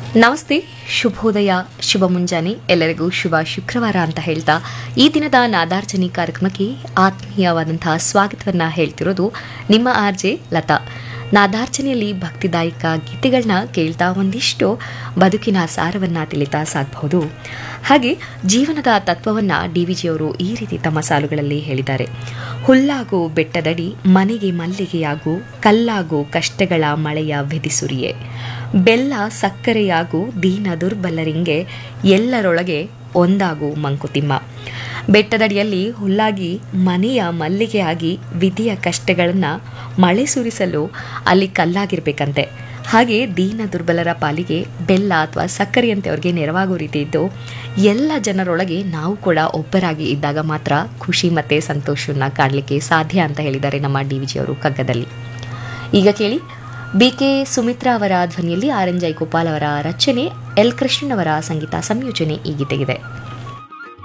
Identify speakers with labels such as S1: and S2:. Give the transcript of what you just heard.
S1: ನಮಸ್ತೆ ಶುಭೋದಯ ಶುಭ ಮುಂಜಾನೆ ಎಲ್ಲರಿಗೂ ಶುಭ ಶುಕ್ರವಾರ ಅಂತ ಹೇಳ್ತಾ ಈ ದಿನದ ನಾದಾರ್ಚನೆ ಕಾರ್ಯಕ್ರಮಕ್ಕೆ ಆತ್ಮೀಯವಾದಂತಹ ಸ್ವಾಗತವನ್ನ ಹೇಳ್ತಿರೋದು ನಿಮ್ಮ ಆರ್ಜೆ ಲತಾ ನಾದಾರ್ಚನೆಯಲ್ಲಿ ಭಕ್ತಿದಾಯಕ ಗೀತೆಗಳನ್ನ ಕೇಳ್ತಾ ಒಂದಿಷ್ಟು ಬದುಕಿನ ಸಾರವನ್ನ ತಿಳಿತಾ ಸಾಗಬಹುದು ಹಾಗೆ ಜೀವನದ ತತ್ವವನ್ನ ಡಿ ವಿಜಿಯವರು ಈ ರೀತಿ ತಮ್ಮ ಸಾಲುಗಳಲ್ಲಿ ಹೇಳಿದ್ದಾರೆ ಹುಲ್ಲಾಗು ಬೆಟ್ಟದಡಿ ಮನೆಗೆ ಮಲ್ಲಿಗೆಯಾಗು ಕಲ್ಲಾಗು ಕಷ್ಟಗಳ ಮಳೆಯ ವಿಧಿಸುರಿಯೇ ಬೆಲ್ಲ ಸಕ್ಕರೆಯಾಗು ದೀನ ದುರ್ಬಲರಿಂಗೆ ಎಲ್ಲರೊಳಗೆ ಒಂದಾಗು ಮಂಕುತಿಮ್ಮ ಬೆಟ್ಟದಡಿಯಲ್ಲಿ ಹುಲ್ಲಾಗಿ ಮನೆಯ ಮಲ್ಲಿಗೆಯಾಗಿ ವಿಧಿಯ ಕಷ್ಟಗಳನ್ನು ಮಳೆ ಸುರಿಸಲು ಅಲ್ಲಿ ಕಲ್ಲಾಗಿರ್ಬೇಕಂತೆ ಹಾಗೆ ದೀನ ದುರ್ಬಲರ ಪಾಲಿಗೆ ಬೆಲ್ಲ ಅಥವಾ ಸಕ್ಕರೆಯಂತೆ ಅವ್ರಿಗೆ ನೆರವಾಗೋ ರೀತಿ ಇದ್ದು ಎಲ್ಲ ಜನರೊಳಗೆ ನಾವು ಕೂಡ ಒಬ್ಬರಾಗಿ ಇದ್ದಾಗ ಮಾತ್ರ ಖುಷಿ ಮತ್ತು ಸಂತೋಷವನ್ನು ಕಾಣಲಿಕ್ಕೆ ಸಾಧ್ಯ ಅಂತ ಹೇಳಿದ್ದಾರೆ ನಮ್ಮ ಡಿ ವಿಜಿಯವರು ಕಗ್ಗದಲ್ಲಿ ಈಗ ಕೇಳಿ ಬಿ ಕೆ ಸುಮಿತ್ರಾ ಅವರ ಧ್ವನಿಯಲ್ಲಿ ಆರ್ ಎನ್ ಜೈಗೋಪಾಲ್ ಅವರ ರಚನೆ ಎಲ್ ಕೃಷ್ಣನ್ ಅವರ ಸಂಗೀತ ಸಂಯೋಜನೆ ಈ ಗೀತೆಗಿದೆ